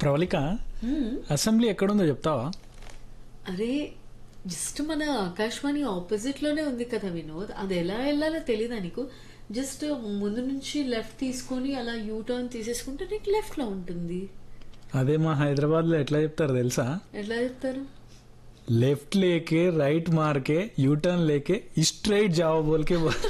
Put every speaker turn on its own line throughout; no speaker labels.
Pravalika assembly ఎక్కడుందో చెప్తావా
అరే జస్ట్ మన ఆకాశవాణి ఆపోజిట్ లోనే ఉంది కదా వినోద్ అది ఎలా వెళ్ళాలో తెలియదా నీకు జస్ట్ ముందు నుంచి లెఫ్ట్ తీసుకొని అలా యూ టర్న్ తీసేసుకుంటే నీకు లెఫ్ట్ లో ఉంటుంది
అదే మా హైదరాబాద్ లో ఎట్లా చెప్తారు తెలుసా
ఎట్లా చెప్తారు
लेफ्ट लेके राइट मार के यू टर्न लेके स्ट्रेट जाओ बोल के बोल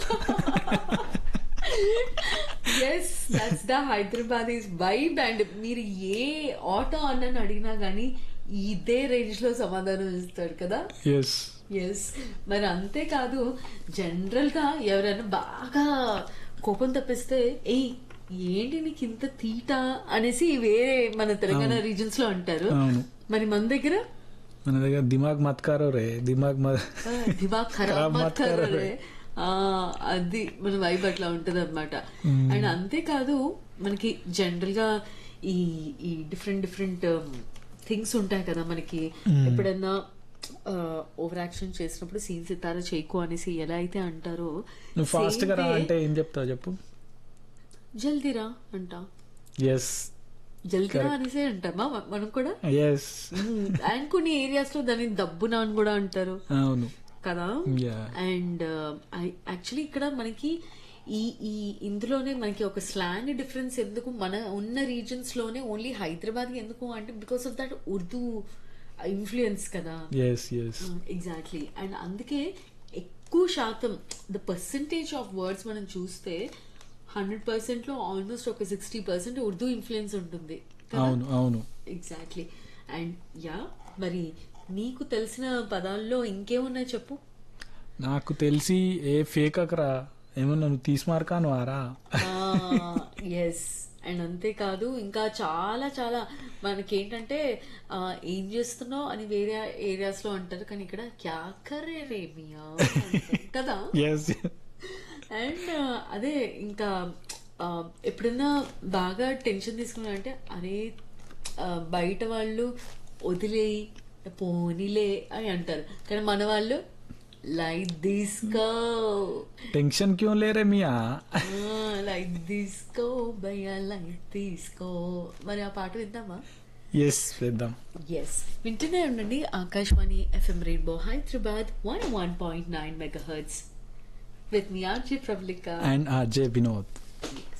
yes that's the Hyderabad is vibe and మీరు ఏ ఆటో అన్నని అడిగినా గానీ ఇదే రేంజ్ లో సమాధానం ఇస్తాడు కదా
यस
ఎస్ మరి అంతేకాదు జనరల్ గా ఎవరైనా బాగా కోపం తప్పిస్తే ఏయ్ ఏంటి నీకు ఇంత తీట అనేసి వేరే మన తెలంగాణ రీజన్స్ లో అంటారు
అవును
మరి మన దగ్గర
మన దగ్గర దిమాగ్ మత్ కారో రే దిమాగ్ మత్
ఆ, దిమాగ్ ఖరాబ్
ఖరాబ్
మత్
మత్ కరో
కరో రే. ఆ, అది మన వైబ్ అట్లా ఉంటది అనమాట అండ్ అంతేకాదు మనకి జనరల్ గా ఈ ఈ డిఫరెంట్ డిఫరెంట్ థింగ్స్ ఉంటాయి కదా మనకి ఎప్పుడన్నా ఓవర్ యాక్షన్ చేసినప్పుడు సీన్ సితారా చేయకు అనేసి ఎలా అయితే అంటారో
నువ్వు ఫాస్ట్ గా రా
same way,
అంటే ఏం చెప్తావు చెప్పు
జల్దీరా అంట
ఎస్
జల్దీరా అనేసి అంటామా మ- మనం కూడా
ఎస్
అండ్ కొన్ని ఏరియాస్ లో దాన్ని దబ్బునా అని కూడా అంటారు
అవును
కదా
యా
అండ్ యాక్చువల్లీ ఇక్కడ మనకి ఈ ఈ ఇందులోనే మనకి ఒక స్లాంగ్ డిఫరెన్స్ ఎందుకు మన ఉన్న రీజన్స్ లోనే ఓన్లీ హైదరాబాద్ ఎందుకు అంటే because of that Urdu influence కదా
ఎస్ ఎస్
ఎగ్జాక్ట్లీ అండ్ అందుకే ఎక్కువ శాతం ద పర్సంటేజ్ ఆఫ్ వర్డ్స్ మనం చూస్తే హండ్రెడ్ పర్సెంట్ లో ఆల్మోస్ట్ ఒక సిక్స్టీ పర్సెంట్ ఉర్దూ ఇన్ఫ్లుయెన్స్ ఉంటుంది కదా
అవును అవును
ఎగ్జాక్ట్లీ అండ్ యా మరి నీకు తెలిసిన పదాల్లో ఇంకేమున్నాయి చెప్పు
నాకు తెలిసి ఏ ఫేక్ అకరా ఏమన్నా నువ్వు తీసుమార్కాను ఆరా
ఎస్ అండ్ అంతేకాదు ఇంకా చాలా చాలా మనకేంటంటే ఆ, ఏం చేస్తున్నావు అని వేరే ఏరియాస్ లో అంటారు కానీ ఇక్కడ క్యా కరే రే మియా అంటారు కదా
ఎస్
అండ్ అదే ఇంకా ఆ, ఎప్పుడన్నా బాగా టెన్షన్ తీసుకున్నా అంటే అరే ఆ, బయట వాళ్ళు వదిలేయి పోనీలే అని అంటారు కానీ మన వాళ్ళు లైట్ తీసుకో
టెన్షన్ క్యూ లేరే మియా
లైట్ తీసుకో భయ్యా లైట్ తీసుకో మరి ఆ పాట విందామా
ఎస్ వేద్దాం
ఎస్ వింటూనే ఉండండి Akashvani FM rainbow Hyderabad one one point nine mega hertz with మీ RJ Prablika
and RJ Vinod